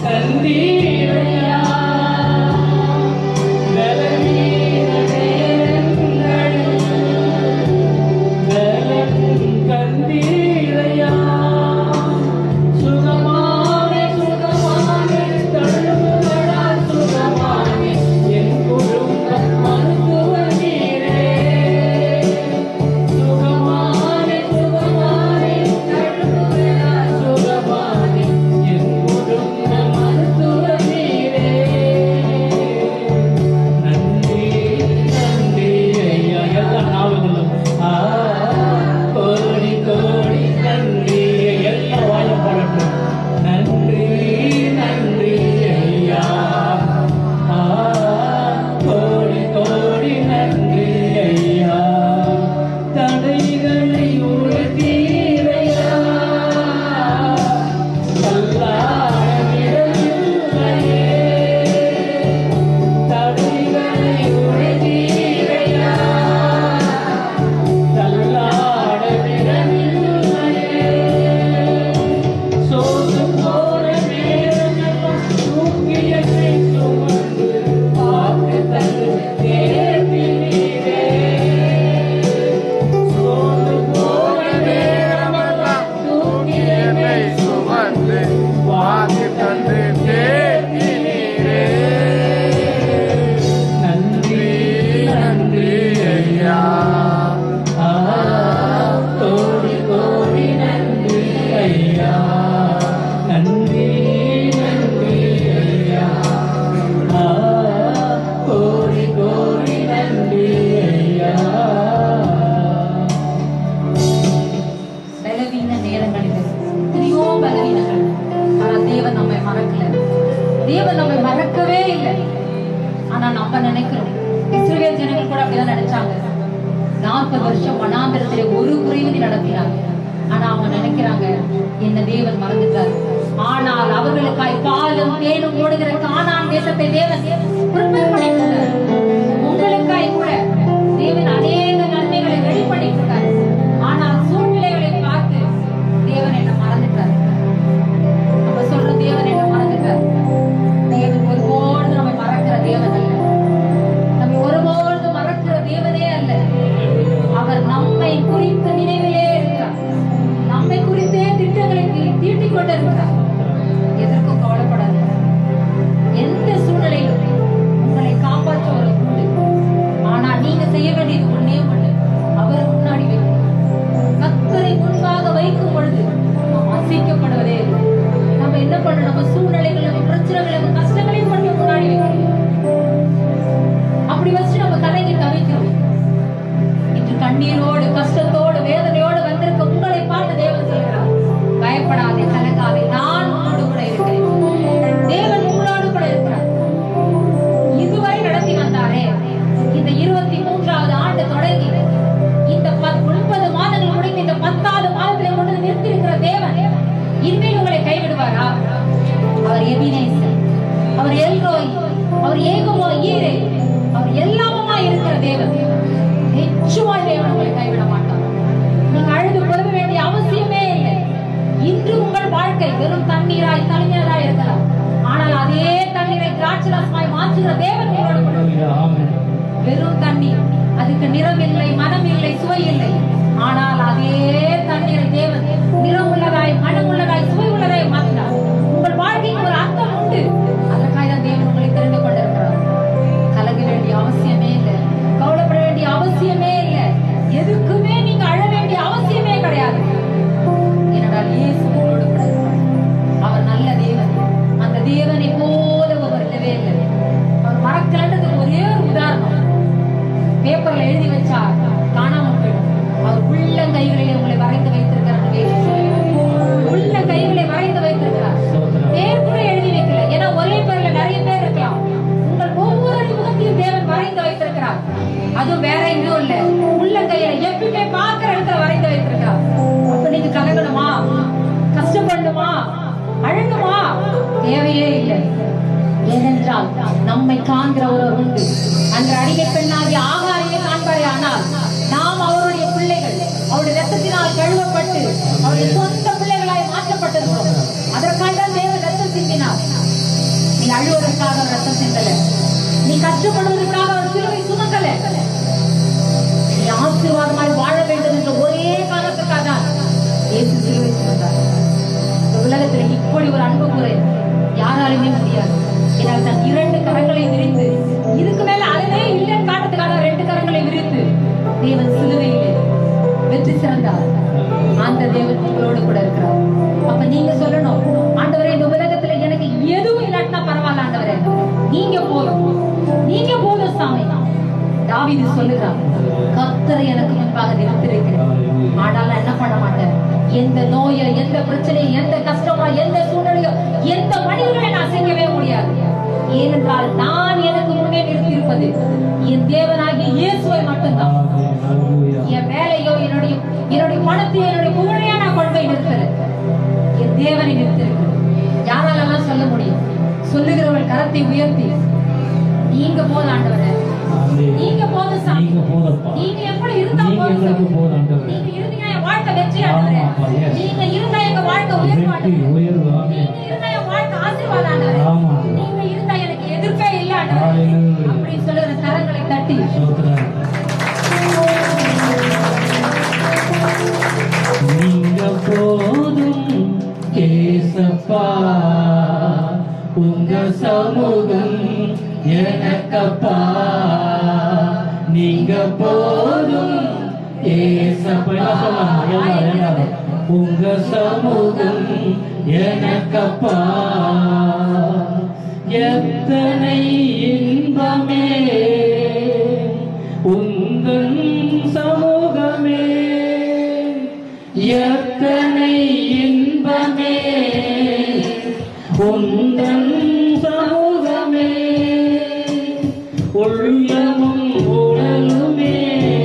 கண்டீரையா பலவீன நேரங்களில் பலன் கண்டீரையா சுகமானே சுகமானே தழுவுகளா சுகமானே என் குடும்பம் மருத்துவ நீரே சுகமானே சுகமானே தழுவுகளா சுகமானே என் குடும்பம் மருத்துவ நீரே நன்றி நன்றி ஐயா எல்லாம் ஞாபகம் ஆ கோடி கோடி நன்றி எல்லாம் வாழ பாடட்டும் நன்றி நன்றி ஐயா ஆ கோடி கோடி நன்றி ஐயா தடைகளை உறுதியா தள்ளாடவில்லையே தடைகளை உறுதியா தள்ளாட விடவில்லையே சோகம் போற நேரமெல்லாம் தூக்கி என்னை சுமந்து பார்த்து தந்து தேர்ந்தீரே. சோகம் போற நேரமெல்லாம் தூக்கி என்னை சுமந்து வாக்கு தந்து தேர்ந்தீரே. நன்றி நன்றி ஐயா ஆ, கோடி கோடி நன்றி ஐயா நன்றி நன்றி ஐயா ஆ, கோடி கோடி நன்றி ஐயா பலவீன நேரங்களில் எத்தனையோ பலவீனங்கள் ஆனா தேவன் நம்மை மறக்கல தேவன் நம்மை மறக்கவே இல்லை ஆனா நம்ம நினைக்கிறோம் இஸ்ரவேல் ஜனங்கள் கூட அப்படிதான் நினைச்சாங்க நாற்பது வருஷம் வனாந்திரத்திலே ஒரு குறைவதி நடத்தினாங்க ஆனா அவங்க நினைக்கிறாங்க என்ன தேவன் மறந்துட்டார் ஆனால் அவர்களுக்காய் பாலும் தேனும் ஓடுகிற கானான் தேசத்தை தேவன் prepare பண்ணிட்டார் உங்களுக்காய் கூட தேவன் அநேக நன்மைகளை வெளிப்படுத்திட்டார் ஆனால் சூழ்நிலைகளை பார்த்து தேவன் என்ன மறந்துட்டார் நம்ம சொல்ற தேவன் என்ன மறந்துட்டார் தேவன் ஒருபோது நம்மை மறக்கிற தேவன் அல்ல நம்மை ஒருபோது மறக்கிற தேவனே அல்ல அவர் நம்மை குறித்த நினைவிலே இருக்கிறார் நம்மை குறித்தே திட்டங்களை தீ- தீட்டிக் கொண்டிருக்கிறார் எதற்கும் கவலைப்படாது எந்த சூழ்நிலையிலும் உங்களை காப்பாற்ற ஒரு உண்டு ஆனா நீங்க செய்ய வேண்டியது ஒண்ணே ஒண்ணு அவர் முன்னாடி வைக்கணும் கத்தரை முன்பாக வைக்கும் பொழுது நாம் அசைக்கப்படுவதே இல்லை. நம்ம என்ன பண்ணணும் நம்ம சூழ்நிலைகள் நம்ம பிரச்சனைகள் நம்ம கஷ்டங்களையும் கொண்டு போய் முன்னாடி வைக்கணும் அப்படி வச்சு நம்ம கலங்கி தவிக்கிறோம் இன்று கண்ணீரோடு கஷ்டத்தோடு வேதனையோடு வந்திருக்க உங்களை பார்த்து தேவன் சொல்கிறார் பயப்படாதே கலங்காதே நான் உங்களோடு கூட இருக்கிறேன் தேவன் உங்களோடு கூட இருக்கிறார் இதுவரை நடத்தி வந்தாரே இந்த இருபத்தி மூன்றாவது ஆண்டு தொடங்கி இந்த பத்- முப்பது மாதங்கள் முடிந்து இந்த பத்தாவது மாதத்திலே கொண்டு வந்து நிறுத்தியிருக்கிற தேவன் இனிமேல் உங்களை கைவிடுவாரா அவர் எபினேசர் அவர் எல்ரோய் அவர் ஏகமோ ஈரே அவர் எல்லாமுமா இருக்கிற தேவன் நிச்சயமாய் தேவன் உங்களை கைவிட மாட்டார் நீங்க அழுது புலம்ப வேண்டிய அவசியமே இல்லை இன்று உங்கள் வாழ்க்கை வெறும் தண்ணீராய் தனிஞராய் இருக்கலாம் ஆனால் அதே தண்ணீரை திராட்சரசமாய் மாற்றுகிற தேவன் உங்களோடு கூட இருக்கிறார். ஆமென் வெறும் தண்ணீர் அதுக்கு நிறம் இல்லை மனம் இல்லை சுவை இல்லை ஆனால் அதே தண்ணீரை தேவன் நிறம் உள்ளதாய் மனம் உள்ளதாய் சுவை உள்ளதாய் மாற்றினார் உங்கள் வாழ்க்கைக்கு ஒரு அர்த்தம் உண்டு அதற்காக தான் தேவன் உங்களை தெரிந்து கொண்டிருக்கிறார் கலங்க வேண்டிய அவசியமே இல்லை கவலைப்பட வேண்டிய அவசியமே இல்லை எதுக்குமே நீங்க அழ வேண்டிய அவசியமே கிடையாது ஏனென்றால் இயேசு உங்களோடு கூட இருக்கிறார். அவர் நல்ல தேவன் அந்த தேவனை போல ஒருவர் இல்லவே இல்லை அவர் மறக்கலன்றதுக்கு ஒரே ஒரு உதாரணம் பேப்பர்ல எழுதி வச்சா காணாம போயிடும் அவர் உள்ள கைகளிலே உங்களை வரைந்து வைத்திருக்கிறார் உள்ள கைகளை வரைந்து வைத்திருக்கிறார் பேர் கூட எழுதி வைக்கல ஏன்னா ஒரே பேர்ல நிறைய பேர் இருக்கலாம் உங்கள் ஒவ்வொரு முகத்தையும் தேவன் வரைந்து வைத்திருக்கிறார் அதுவும் வேற எங்கேயும் இல்ல உள்ள கையில எப்பயுமே பார்க்கிற இடத்துல வரைந்து வைத்திருக்கிறார் அப்ப நீங்க கலங்கணுமா கஷ்டப்படணுமா அழகுமா தேவையே இல்லை ஏனென்றால் நம்மை காண்கிற ஒருவர் உண்டு அன்று அடிமை பெண்ணாகிய ஆகாரியை காண்பாரே ஆனால் நாம் அவருடைய பிள்ளைகள் அவருடைய ரத்தத்தினால் கழுவப்பட்டு அவருடைய சொந்த பிள்ளைகளாய் மாற்றப்பட்டிருக்கிறோம் அதற்காக தான் தேவன் ரத்தம் சிந்தினார் அழுவதற்காக அவர் ரத்தம் சிந்தல நீ கஷ்டப்படுவதற்காக அவர் சிலுவை சுமக்கல நீ ஆசீர்வாதமாய் வாழ வேண்டும் என்ற ஒரே காரணத்துக்காக தான் இயேசு சிலுவை சுமந்தார் இந்த உலகத்துல இப்படி ஒரு அன்பு குறை யாராலுமே முடியாது ஏனால் தன் இரண்டு கரங்களை விரித்து இதுக்கு மேல அழகே இல்லைன்னு காட்டுறதுக்காக ரெண்டு கரங்களை விரித்து தேவன் சிலுவையிலே வெற்றி சிறந்தார் அந்த தேவன் உங்களோடு கூட இருக்கிறார் அப்ப நீங்க சொல்லணும் ஆண்டவரே இந்த உலகத்துல எனக்கு எதுவும் இல்லாட்டினா பரவாயில்ல ஆண்டவரே நீங்க போதும் நீங்க போதும் சாமி தாவீது சொல்லுகிறார் கர்த்தரை எனக்கு முன்பாக நிறுத்திருக்கிறேன் ஆனால் நான் என்ன பண்ண மாட்டேன் எந்த நோயோ எந்த பிரச்சனையோ எந்த கஷ்டமோ எந்த சூழ்நிலையோ எந்த மனிதர்களை நான் செய்யவே முடியாது ஏனென்றால் நான் எனக்கு முன்னே நிறுத்தியிருப்பது என் தேவனாகிய இயேசுவை மட்டும்தான் என் வேலையோ என்னுடைய என்னுடைய பணத்தையோ என்னுடைய புகழையோ நான் கொண்டு போய் நிறுத்தல என் தேவனை நிறுத்திருக்கிறேன் யாராலெல்லாம் சொல்ல முடியும் சொல்லுகிறவள் கரத்தை உயர்த்தி நீங்க போதும் ஆண்டவரே நீங்க போதும் சாமி நீங்க போதப்பா நீங்க எப்படி இருந்தா நீங்க போதும் எங்களுக்கு சாமி. போதும் ஆண்டவரே. நீங்க இருந்தீங்கன்னா என் வாழ்க்கை வெற்றி ஆண்டவரே ஆமாப்பா, yes. நீங்க இருந்தா எங்க வாழ்க்கை உயர்வு வெற்றி ஆண்டவரே உயர்வு ஆமென். நீங்க இருந்தா என் வாழ்க்கை ஆசீர்வாதம் ஆண்டவரே ஆமா. நீங்க இருந்தா எனக்கு எதிர்ப்பே இல்ல ஆண்டவரே Hallelujah. அப்படி சொல்லுகிற கரங்களை தட்டி ஸ்தோத்திரம். நீங்க போதும் ஏசப்பா உங்க சமூகம் எனக்கப்பா நீங்க போதும் ஏசப்பா எல்லாம் சொல்லலாம் எல்லாரும் எல்லாரும் உங்க சமூகம் எனக்கப்பா எத்தனை இன்பமே உந்தன் சமூகமே எத்தனை இன்பமே உந்தன் சமூகமே உள்ளமும் உடலுமே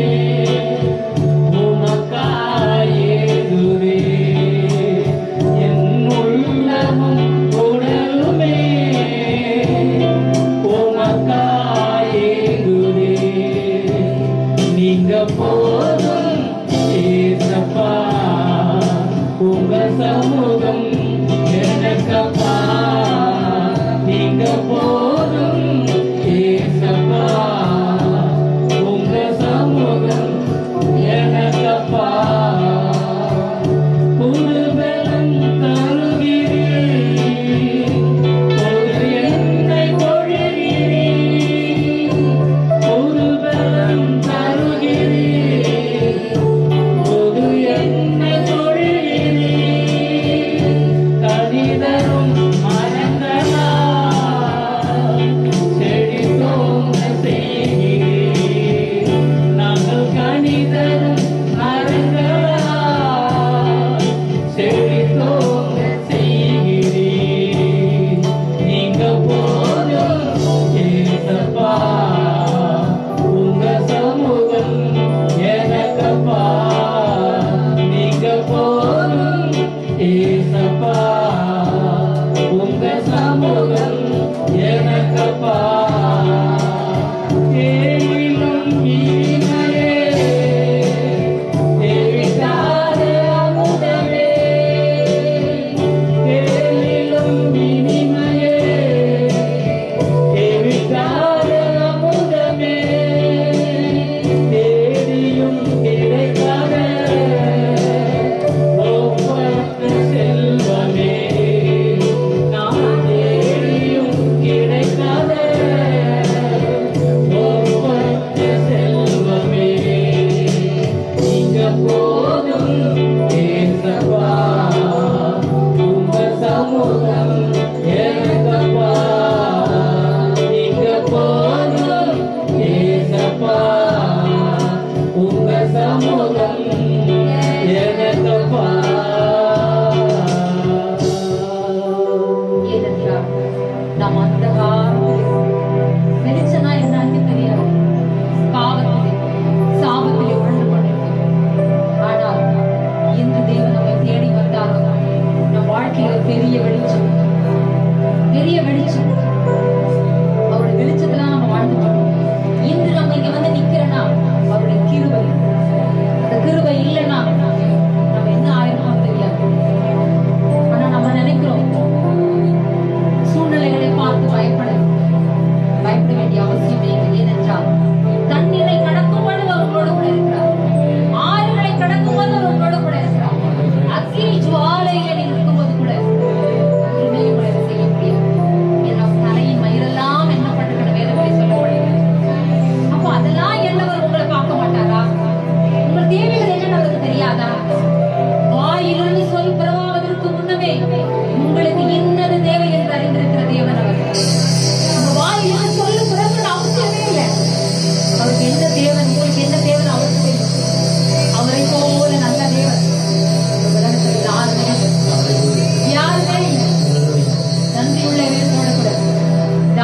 உமக்காயேதுவே என் உள்ளமும் உடலுமே உமக்காயேதுவே நீங்க போதும் ஏசப்பா உங்க சமூகம் எனக்கப்பா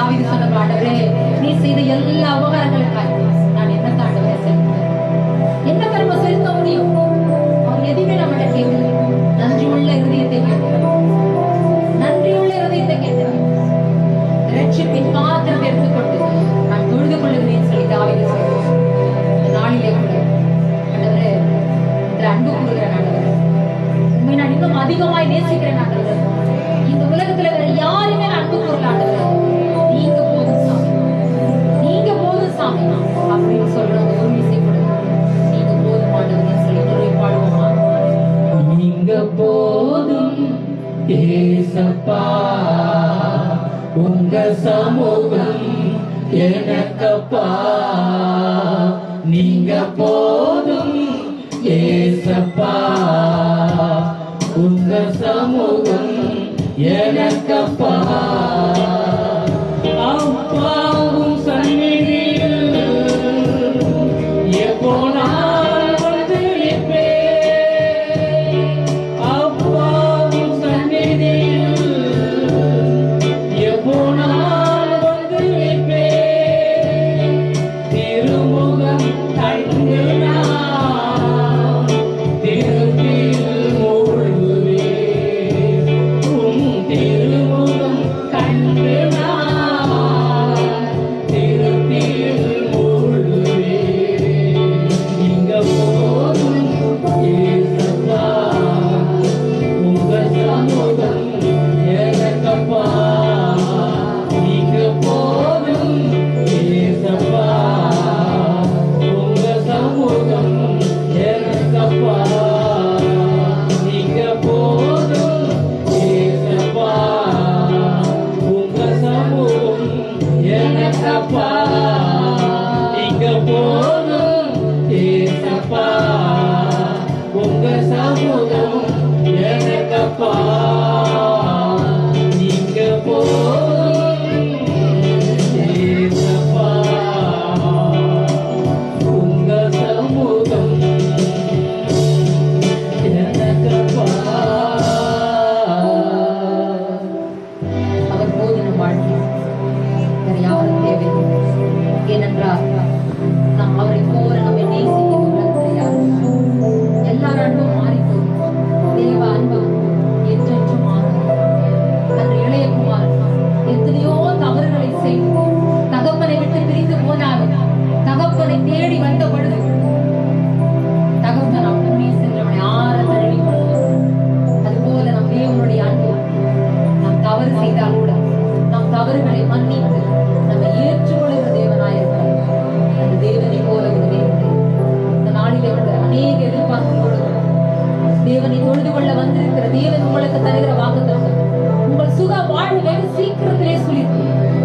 தாவீது சொன்ன ஆண்டவரே நீ செய்த எல்லா உபகாரங்களுக்காய் நான் என்ன ஆண்டவரே செலுத்துவேன் என்ன கர்மம் செலுத்த முடியும் அவர் எதுவுமே நம்மகிட்ட கேட்கல நன்றி உள்ள இருதயத்தை கேட்கிறார் நன்றி உள்ள இருதயத்தை கேட்கிறார் ரட்சிப்பின் பாத்திரத்தை எடுத்துக்கொண்டு நான் தொழுது கொள்ளுகிறேன் சொல்லி தாவீது சொல்றார் இந்த நாளிலே கூட ஆண்டவரே இந்த அன்பு கூறுகிற ஆண்டவரே உண்மை நான் இன்னும் அதிகமாய் நேசிக்கிறேன் ஆண்டவரே இந்த உலகத்துல வேற யாருமே நான் அன்பு கூறல ஆண்டவரே நீங்க போதும் சாமி நீங்க போதும் சாமி அப்படின்னு சொல்றவங்க ஒரு விஷயம் கூட நீங்க போதும் ஆண்டவரே சொல்லி நிறைய பாடுவோமா நீங்க போதும் ஏசப்பா உங்க சமூகம் எனக்கப்பா நீங்க போதும் ஏசப்பா உங்க சமூகம் எனக்கப்பா அப்பாவும் சந்நிதியில் எப்போ நான் வந்து நிற்பேன் அப்பாவும் சந்நிதியில் எப்போ நான் வந்து நிற்பேன் திருமுகம் கண்டு நான் திருப்பில் மூழ்குவேன் உம் திருமுகம் கண்டு நான் திருப்பில் மூழ்குவேன் நீங்க போதும் ஏசப்பா உங்க சமூகம் எனக்கப்பா நீங்க போதும் ஏசப்பா உங்க சமூகம் எனக்கப்பா நீங்க போதும் ஏசப்பா உங்க சமூகம் எனக்கப்பா நீங்க போதும் ஏசப்பா உங்க சமூகம் எனக்கப்பா நீங்க போதும் ஏசப்பா உங்க சமூகம் எனக்கப்பா அவர் போதின வாழ்க்கை வேற யாரும் தேவையில்லை ஏனென்றால் நாம் அவரை போல நம்மை நேசிக்கிற உலகத்தில் யாரும் இல்லை. எல்லார் அன்பும் மாறி போகும் தேவ அன்பு என்றென்றும் மாறும் அன்று இளையகுமார் எத்தனையோ தவறுகளை செய்து தகப்பனை விட்டு பிரிந்து போனாலும் தகப்பனை தேடி வந்த பொழுது தகப்பன் அப்படியே சென்றவனை ஆற தழுவி கொள்வார் அதுபோல நம் தேவனுடைய அன்பு நாம் தவறு செய்தால் கூட நம் தவறுகளை மன்னித்து நம்மை ஏற்றுக்கொள்கிற தேவனாயிருக்கிறார் அந்த தேவனை போல ஒரு தேவன் இந்த நாளிலே வந்து அநேக எதிர்பார்ப்புகளோடு தேவனை தொழுது கொள்ள வந்திருக்கிற தேவன் உங்களுக்கு தருகிற வாக்குத்தத்தம் உங்கள் சுக வாழ்வு வெகு சீக்கிரத்திலே சுழித்து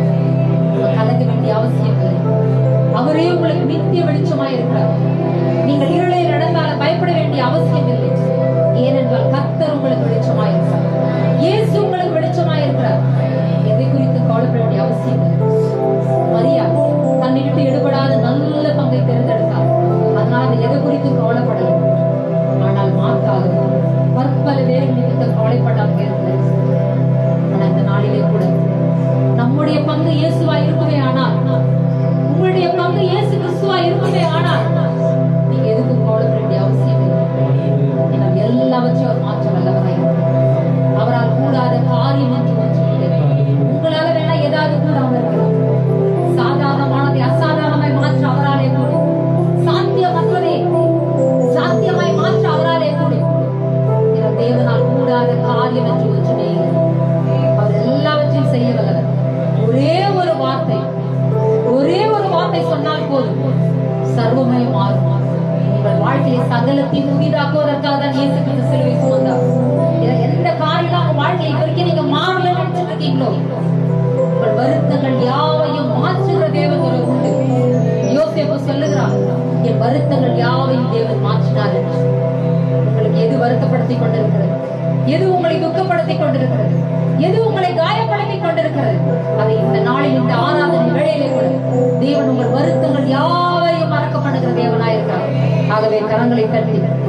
கலங்க வேண்டிய அவசியம் இல்லை அவரே உங்களுக்கு நித்திய வெளிச்சமாய் இருக்கிறார் நீங்கள் இருளை நடந்தாலும் பயப்பட வேண்டிய அவசியம் இல்லை ஏனென்றால் கர்த்தர் உங்களுக்கு வெளிச்சமாய் இருக்கிறார் இயேசு உங்களுக்கு வெளிச்சமாய் இருக்கிறார் எதை குறித்து கவலைப்பட வேண்டிய அவசியம் இல்லை மரியா தன்னை விட்டு எடுபடாத நல்ல பங்கை தேர்ந்தெடுத்தார் அதனால் அது எதை குறித்து கவலைப்படலை ஆனால் மாற்றாது பற்பல வேறு நிமித்தம் கவலைப்படாமல் இருந்தது ஆனா இந்த நாளிலே கூட நம்முடைய பங்கு இயேசுவா இருக்குமே ஆனால் உங்களுடைய பங்கு இயேசு கிறிஸ்துவா இருக்குமே ஆனால் நீங்க எதுக்கும் கவலைப்பட வேண்டிய அவசியம் இல்லை ஏன்னா எல்லாவற்றையும் அவர் மாற்ற வல்லவராய் இருக்கிறார். அவரால் கூடாத காரியம் என்று ஒன்று இல்லை உங்களால வேணா ஏதாவது கூடாம இருக்கலாம் சாதாரணமானதை அசாதாரணமாய் மாற்ற அவராலே கூடும் சாத்தியமற்றதை சாத்தியமாய் மாற்ற அவராலே கூடும் ஏன்னா தேவனால் கூடாத காரியம் என்று ஒன்றுமே இல்லை அவர் எல்லாவற்றையும் செய்ய வல்லவர் ஒரே ஒரு வார்த்தை ஒரே ஒரு வார்த்தை சொன்னால் போதும் சர்வமே மாறும் உங்கள் வாழ்க்கையை சகலத்தையும் புதிதாக்குவதற்காக தான் இயேசு கிறிஸ்து சிலுவை சுமந்தார் இதுல எந்த காரியம் உங்க வாழ்க்கையை இது வரைக்கும் நீங்க மாறல நினைச்சிட்டு இருக்கீங்களோ உங்கள் வருத்தங்கள் யாவையும் மாற்றுகிற தேவன் ஒரு உண்டு யோசேப்பு சொல்லுகிறார் என் வருத்தங்கள் யாவையும் தேவன் மாற்றினார் என்று உங்களுக்கு எது வருத்தப்படுத்திக் கொண்டிருக்கிறது எது உங்களை துக்கப்படுத்திக் கொண்டிருக்கிறது எது உங்களை காயப்படுத்திக் கொண்டிருக்கிறது அதை இந்த நாளில் இந்த ஆராதனை வேளையிலே கூட தேவன் உங்கள் வருத்தங்கள் யாவையும் மறக்கப்படுகிற தேவனாயிருக்கிறார் ஆகவே கரங்களை தட்டி